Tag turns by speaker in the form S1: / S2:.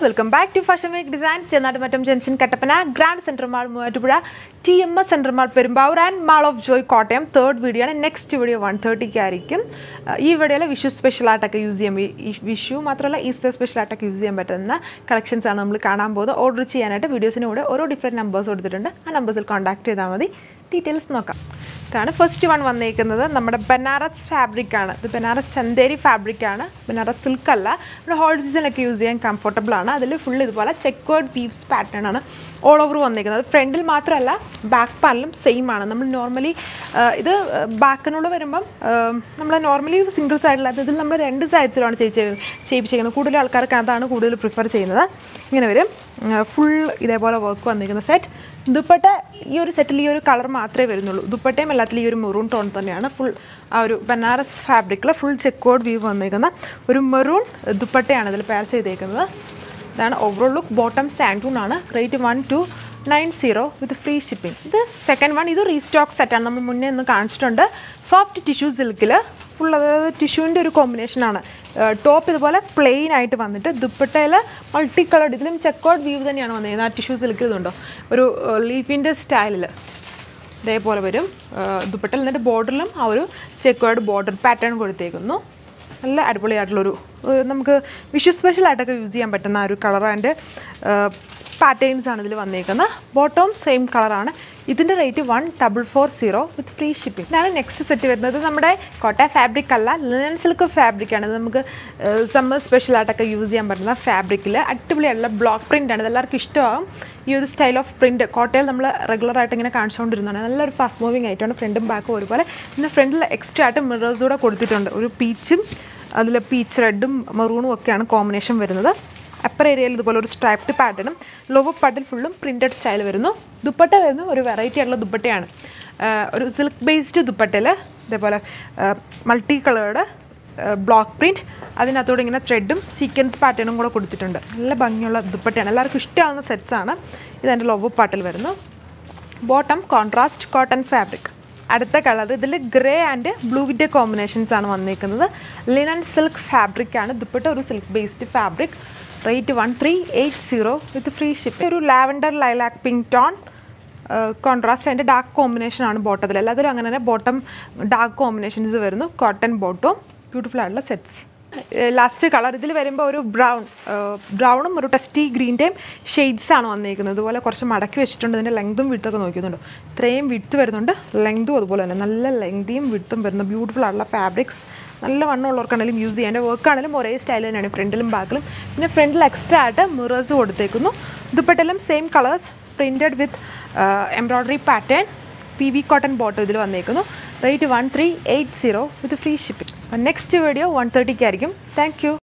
S1: welcome back to fashion week designs Chennattumattam junction Kattappana grand central mall Muvattupuzha T M S central mall Perumbavoor and mall of Joy Kottayam third video ആണ് next video one തേർട്ടിക്ക് ആയിരിക്കും അഹ് ഈ വീഡിയോയിൽ Vishu special ആയിട്ടൊക്കെ use ചെയ്യാൻ വി- ഈ വിഷു മാത്രമല്ല ഈസ്റ്റർ സ്പെഷ്യൽ ആയിട്ടൊക്കെ യൂസ് ചെയ്യാൻ പറ്റുന്ന കളക്ഷൻസ് ആണ് നമ്മൾ കാണാൻ പോകുന്നത് ഓർഡർ ചെയ്യാനായിട്ട് വീഡിയോസിന് കൂടെ ഓരോ ഡിഫറെൻറ്റ് നമ്പേഴ്സ് കൊടുത്തിട്ടുണ്ട് ആ നമ്പേഴ്സിൽ കോൺടാക്ട് ചെയ്താൽ മതി ഡീറ്റെയിൽസ് നോക്കാം ഇതാണ് ഫസ്റ്റ് വൺ വന്നേക്കുന്നത് നമ്മുടെ ബനാറസ് ഫാബ്രിക് ആണ് ഇത് ബനാറസ് ചന്തേരി ഫാബ്രിക് ആണ് ബനാറസ് സിൽക്ക് അല്ല നമ്മുടെ ഹോൾ സീസണിലൊക്കെ യൂസ് ചെയ്യാൻ കംഫർട്ടബിൾ ആണ് അതിൽ ഫുൾ ഇതുപോലെ ചെക്കേർഡ് പീവ്സ് പാറ്റേൺ ആണ് ഓൾ ഓവർ വന്നേക്കുന്നത് ഫ്രണ്ടിൽ മാത്രമല്ല ബാക്ക് പാനലും സെയിം ആണ് നമ്മൾ നോർമലി ഇത് ബാക്കിനോട് വരുമ്പം നമ്മൾ നോർമലി സിംഗിൾ സൈഡിലത് ഇതിൽ നമ്മൾ രണ്ട് സൈഡ്സിലാണ് ചെയ്യിച്ച് ചെയ്യിപ്പിച്ചിരിക്കുന്നത് കൂടുതൽ ആൾക്കാർക്ക് അതാണ് കൂടുതൽ പ്രിഫർ ചെയ്യുന്നത് ഇങ്ങനെ വരും ഫുൾ ഇതേപോലെ വർക്ക് വന്നിരിക്കുന്ന സെറ്റ് ദുപ്പട്ട ഈ ഒരു സെറ്റിൽ ഈ ഒരു കളർ മാത്രമേ വരുന്നുള്ളൂ ദുപ്പട്ടയും എല്ലാത്തിലും ഈ ഒരു മെറൂൺ ടോൺ തന്നെയാണ് ഫുൾ ആ ഒരു ബനാറസ് ഫാബ്രിക്കിൽ ഫുൾ ചെക്കോഡ് വ്യൂ വന്നിരിക്കുന്ന ഒരു മെറൂൺ ദുപ്പട്ടയാണ് ഇതിൽ പെയർ ചെയ്തേക്കുന്നത് ഇതാണ് ഓവറോൾ ലുക്ക് ബോട്ടം സാൻഡൂൺ ആണ് rate one two nine zero with free shipping ഇത് സെക്കൻഡ് വൺ ഇത് റീസ്റ്റോക്ക് സെറ്റാണ് നമ്മൾ മുന്നേ ഒന്ന് കാണിച്ചിട്ടുണ്ട് സോഫ്റ്റ് ടിഷ്യൂ സിൽക്കിൽ ഫുൾ അതായത് ടിഷ്യൂവിൻ്റെ ഒരു കോമ്പിനേഷനാണ് ടോപ്പ് ഇതുപോലെ പ്ലെയിൻ ആയിട്ട് വന്നിട്ട് ദുപ്പട്ടയിൽ മൾട്ടി കളർഡ് ഇതിലും ചെക്കോഡ് വ്യൂ തന്നെയാണ് വന്നിരിക്കുന്നത് ആ ടിഷ്യൂ സിൽക്ക് ഇതുണ്ടോ ഒരു ലീഫിൻ്റെ സ്റ്റൈലിൽ ഇതേപോലെ വരും ദുപ്പട്ടയിൽ എന്നിട്ട് ബോർഡറിലും ആ ഒരു ചെക്കോഡ് ബോർഡർ പാറ്റേൺ കൊടുത്തേക്കുന്നു നല്ല അടിപൊളിയായിട്ടുള്ളൊരു ഏഹ് നമുക്ക് വിഷു സ്പെഷ്യൽ ആയിട്ടൊക്കെ യൂസ് ചെയ്യാൻ പറ്റുന്ന ആ ഒരു കളർ ആൻഡ് പാറ്റേൺസ് ആണ് ഇതിൽ വന്നേക്കുന്നത് ബോട്ടം സെയിം കളറാണ് ഇതിൻ്റെ rate one double four zero with free shipping ഇതാണ് നെക്സ്റ്റ് സെറ്റ് വരുന്നത് നമ്മുടെ കോട്ട ഫാബ്രിക് അല്ല ലിനൻ സിൽക്ക് ഫാബ്രിക് ആണ് ഇത് നമുക്ക് സമ്മർ സ്പെഷ്യൽ ആയിട്ടൊക്കെ യൂസ് ചെയ്യാൻ പറ്റുന്ന ഫാബ്രിക്കിൽ അടിപൊളിയായിട്ടുള്ള ബ്ലോക്ക് പ്രിൻ്റ് ആണ് ഇത് എല്ലാവർക്കും ഇഷ്ടമാകും ഈ ഒരു സ്റ്റൈൽ ഓഫ് പ്രിൻറ്റ് കോട്ടയിൽ നമ്മൾ റെഗുലർ ആയിട്ട് ഇങ്ങനെ കാണിച്ചുകൊണ്ടിരുന്നതാണ് നല്ലൊരു ഫാസ്റ്റ് മൂവിങ് ആയിട്ടാണ് ഫ്രണ്ടും ബാക്കും ഒരുപോലെ പിന്നെ ഫ്രണ്ടിൽ എക്സ്ട്രാ ആയിട്ട് മിറേഴ്സ് കൂടെ കൊടുത്തിട്ടുണ്ട് ഒരു പീച്ചും അതിൽ പീച്ച് റെഡും മെറൂണും ഒക്കെയാണ് കോമ്പിനേഷൻ വരുന്നത് അപ്പർ ഏരിയയിൽ ഇതുപോലെ ഒരു സ്ട്രൈപ്ഡ് പാറ്റേണും ലോവർ പാർട്ടിൽ ഫുള്ളും പ്രിൻറ്റഡ് സ്റ്റൈൽ വരുന്നു ദുപ്പട്ട വരുന്ന ഒരു വെറൈറ്റി ആയിട്ടുള്ള ദുപ്പട്ടയാണ് ആഹ് ഒരു സിൽക്ക് ബേസ്ഡ് ദുപ്പട്ടയിൽ ഇതേപോലെ മൾട്ടി കളേർഡ് ബ്ലോക്ക് പ്രിൻറ്റ് അതിനകത്തോടെ ഇങ്ങനെ ത്രെഡും സീക്വൻസ് പാറ്റേണും കൂടെ കൊടുത്തിട്ടുണ്ട് നല്ല ഭംഗിയുള്ള ദുപ്പട്ടയാണ് എല്ലാവർക്കും ഇഷ്ടമാകുന്ന സെറ്റ്സ് ആണ് ഇതെൻ്റെ ലോവർ പാർട്ടിൽ വരുന്നു ബോട്ടം കോൺട്രാസ്റ്റ് കോട്ടൺ ഫാബ്രിക് അടുത്ത കളർ ഇതിൽ ഗ്രേ ആൻഡ് ബ്ലൂവിൻ്റെ കോമ്പിനേഷൻസ് ആണ് വന്നിരിക്കുന്നത് ലിനൻ സിൽക്ക് ഫാബ്രിക് ആണ് ദുപ്പട്ട ഒരു silk based fabric rate one three eight zero with free ship ഒരു lavender lilac pink tone contrast അതിൻ്റെ ഡാർക്ക് കോമ്പിനേഷൻ ആണ് ബോട്ടത്തിൽ എല്ലാത്തിലും അങ്ങനെ തന്നെ ബോട്ടം ഡാർക്ക് കോമ്പിനേഷൻസ് വരുന്നു കോട്ടൺ ബോട്ടവും ബ്യൂട്ടിഫുൾ ആയിട്ടുള്ള സെറ്റ്സ് ലാസ്റ്റ് കളർ ഇതിൽ വരുമ്പോൾ ഒരു ബ്രൗൺ ബ്രൗണും ഒരു ടെസ്റ്റി ഗ്രീൻ്റെയും ഷെയ്ഡ്സ് ആണ് വന്നിരിക്കുന്നത് ഇതുപോലെ കുറച്ച് മടക്കി വെച്ചിട്ടുണ്ട് ഇതിൻ്റെ ലെങ്തും വിടുത്തൊക്കെ നോക്കുന്നുണ്ട് ഇത്രയും വിടുത്ത് വരുന്നുണ്ട് ലെങ്തും അതുപോലെ തന്നെ നല്ല ലെങ്തിയും വിടുത്തും വരുന്ന ബ്യൂട്ടിഫുൾ ആയിട്ടുള്ള ഫാബ്രിക്സ് നല്ല വണ്ണമുള്ളവർക്കാണെങ്കിലും യൂസ് ചെയ്യാൻ എൻ്റെ വർക്കാണെങ്കിലും ഒരേ സ്റ്റൈൽ തന്നെയാണ് ഫ്രണ്ടിലും ബാക്കിലും പിന്നെ ഫ്രണ്ടിൽ എക്സ്ട്രാ ആയിട്ട് മിറേഴ്സ് കൊടുത്തേക്കുന്നു ദുപ്പട്ടെല്ലാം same colours printed with embroidery pattern P V cotton bottom ഇതിൽ വന്നേക്കുന്നു rate one three eight zero with free shipping next video one തേർട്ടിക്ക് ആയിരിക്കും താങ്ക് യു